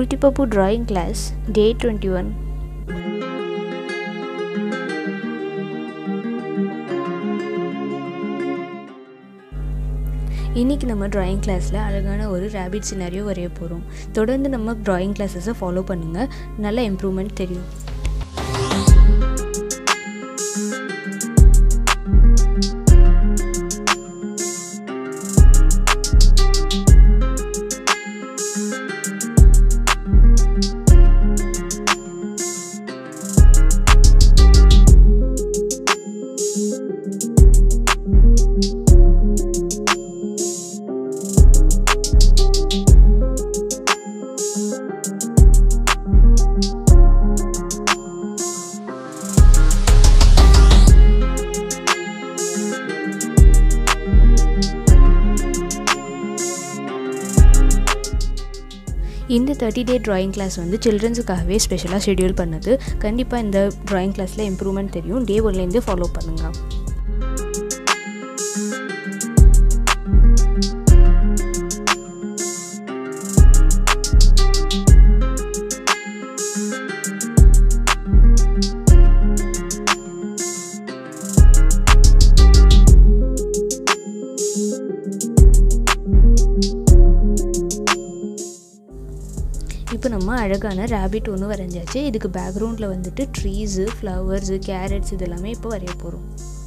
Ultipapu Drawing Class, Day 21. இன்றைக்கி நம்ம drawing கிளாஸில் அழகான ஒரு ரேபிட் சினாரியோ வரைய போகிறோம் தொடர்ந்து நம்ம ட்ராயிங் கிளாஸஸை ஃபாலோ பண்ணுங்கள் நல்ல இம்ப்ரூவ்மெண்ட் தெரியும் இந்த தேர்ட்டி டே ட்ராயிங் கிளாஸ் வந்து சில்ட்ரன்ஸுக்காகவே ஸ்பெஷலாக ஷெடியூல் பண்ணது கண்டிப்பாக இந்த ட்ராயிங் கிளாஸில் இம்ப்ரூவ்மெண்ட் தெரியும் டே ஒன்லேருந்து ஃபாலோ பண்ணுங்கள் இப்போ நம்ம அழகான ரேபிட் ஒன்று வரைஞ்சாச்சு இதுக்கு பேக்ரவுண்டில் வந்துட்டு ட்ரீஸு ஃப்ளவர்ஸு கேரட்ஸ் இது எல்லாமே இப்போ வரைய போகிறோம்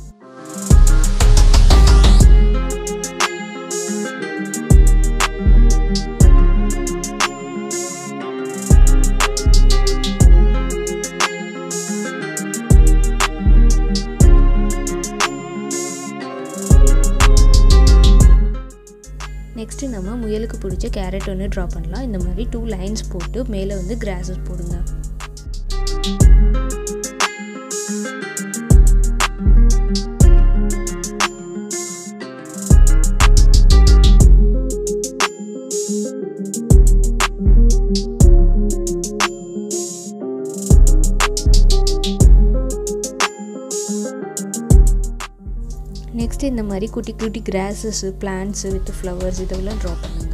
நெக்ஸ்ட்டு நம்ம முயலுக்கு பிடிச்ச கேரட் ஒன்று ட்ரா பண்ணலாம் இந்த மாதிரி டூ லைன்ஸ் போட்டு மேலே வந்து கிராஸஸ் போடுங்க நெக்ஸ்ட் இந்த மாதிரி குட்டி குட்டி கிராஸஸ் பிளான்ட்ஸ் வித் ஃப்ளவர்ஸ் இதெல்லாம் ட்ரா பண்ணுங்க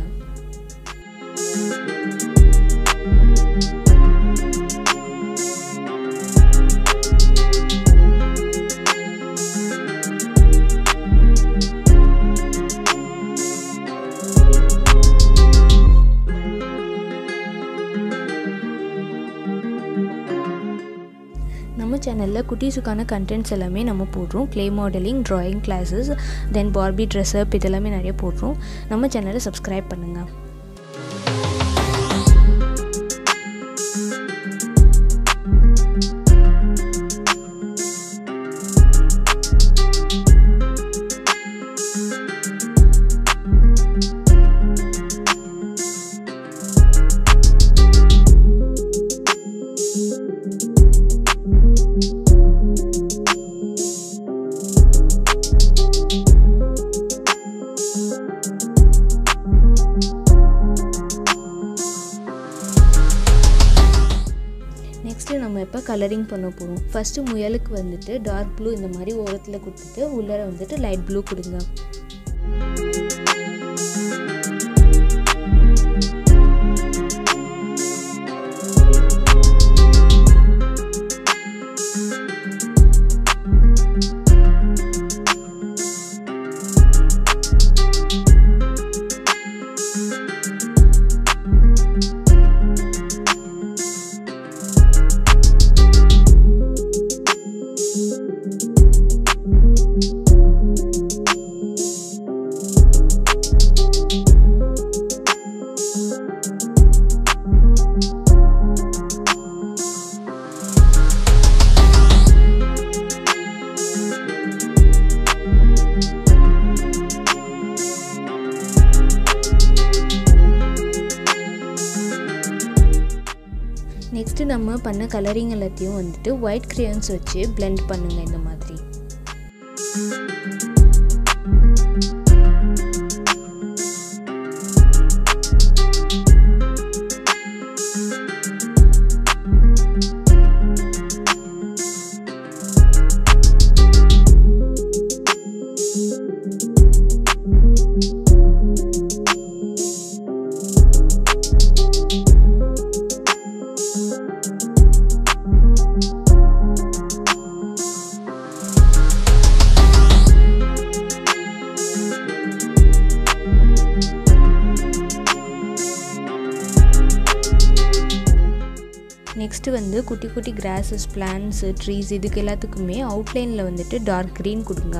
நம்ம சேனலில் குட்டீஸுக்கான கண்டென்ட்ஸ் எல்லாமே நம்ம போடுறோம் clay modelling drawing classes then Barbie dress up இதெல்லாமே நிறைய போடுறோம் நம்ம சேனலை சப்ஸ்கிரைப் பண்ணுங்கள் நெக்ஸ்ட்டு நம்ம இப்போ கலரிங் பண்ண போகிறோம் ஃபஸ்ட்டு முயலுக்கு வந்துட்டு டார்க் ப்ளூ இந்த மாதிரி ஓரத்தில் கொடுத்துட்டு உள்ளர வந்துட்டு லைட் ப்ளூ கொடுங்க நெக்ஸ்ட்டு நம்ம பண்ண கலரிங் எல்லாத்தையும் வந்துட்டு ஒயிட் க்ரேயன்ஸ் வச்சு பிளெண்ட் பண்ணுங்கள் இந்த மாதிரி நெக்ஸ்ட்டு வந்து குட்டி குட்டி கிராஸஸ் பிளான்ஸு ட்ரீஸ் இதுக்கு எல்லாத்துக்குமே அவுட்லைனில் வந்துட்டு டார்க் க்ரீன் கொடுங்க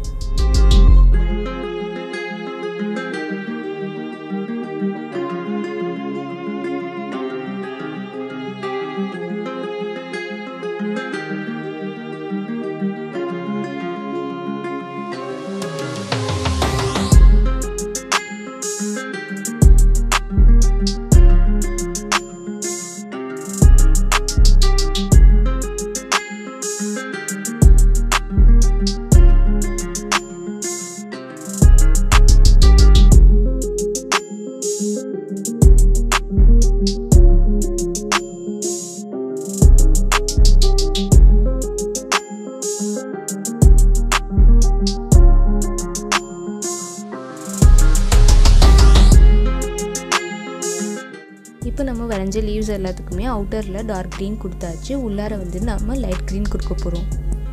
இப்போ நம்ம வரைஞ்ச லீவ்ஸ் எல்லாத்துக்குமே அவுட்டரில் டார்க் க்ரீன் கொடுத்தாச்சு உள்ளார வந்து நம்ம லைட் க்ரீன் கொடுக்க போகிறோம்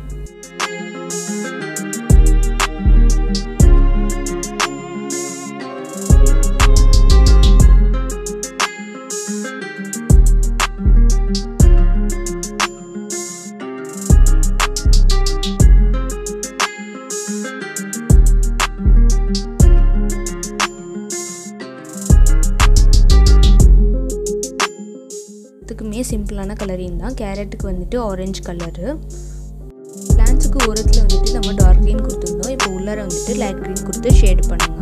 இதுக்குமே சிம்பிளான கலரிங் தான் கேரட்டுக்கு வந்துட்டு ஆரஞ்சு கலரு பிளான்ஸுக்கு ஓரத்தில் வந்துட்டு நம்ம டார்க் க்ரீன் கொடுத்துருந்தோம் இப்போ உள்ளார வந்துட்டு லைட் க்ரீன் கொடுத்து ஷேட் பண்ணுங்க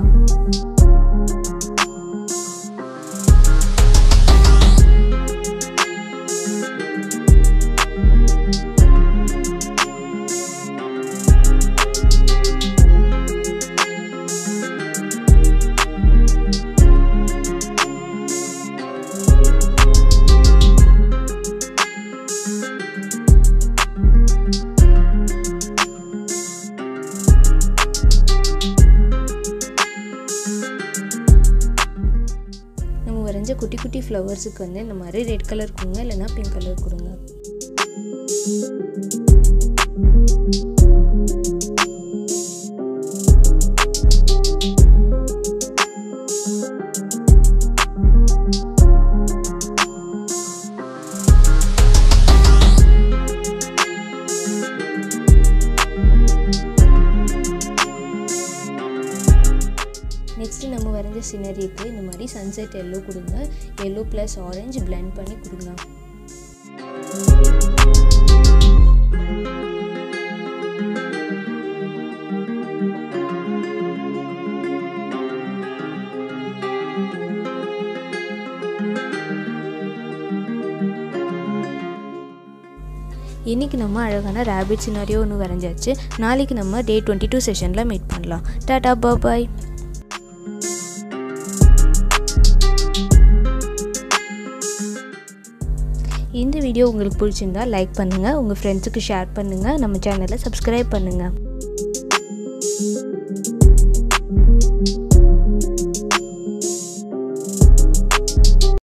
நம்ம வரைஞ்ச குட்டி குட்டி ஃப்ளவர்ஸுக்கு வந்து இந்த மாதிரி ரெட் கலர் கொடுங்க இல்லைன்னா பிங்க் கலர் கொடுங்க நெக்ஸ்ட்டு நம்ம வரைஞ்ச சினரிக்கு இந்த மாதிரி சன்செட் எல்லோ கொடுங்க எல்லோ ப்ளஸ் ஆரஞ்சு பிளெண்ட் பண்ணி கொடுங்க இன்றைக்கி நம்ம அழகான ரேபிட் சினாரியோ ஒன்று வரைஞ்சாச்சு நாளைக்கு நம்ம டே டுவெண்ட்டி டூ செஷனில் மீட் பண்ணலாம் டாடா பாய் இந்த வீடியோ உங்களுக்கு பிடிச்சிருந்தா லைக் பண்ணுங்கள் உங்கள் ஃப்ரெண்ட்ஸுக்கு ஷேர் பண்ணுங்கள் நம்ம சேனலை சப்ஸ்கிரைப் பண்ணுங்கள்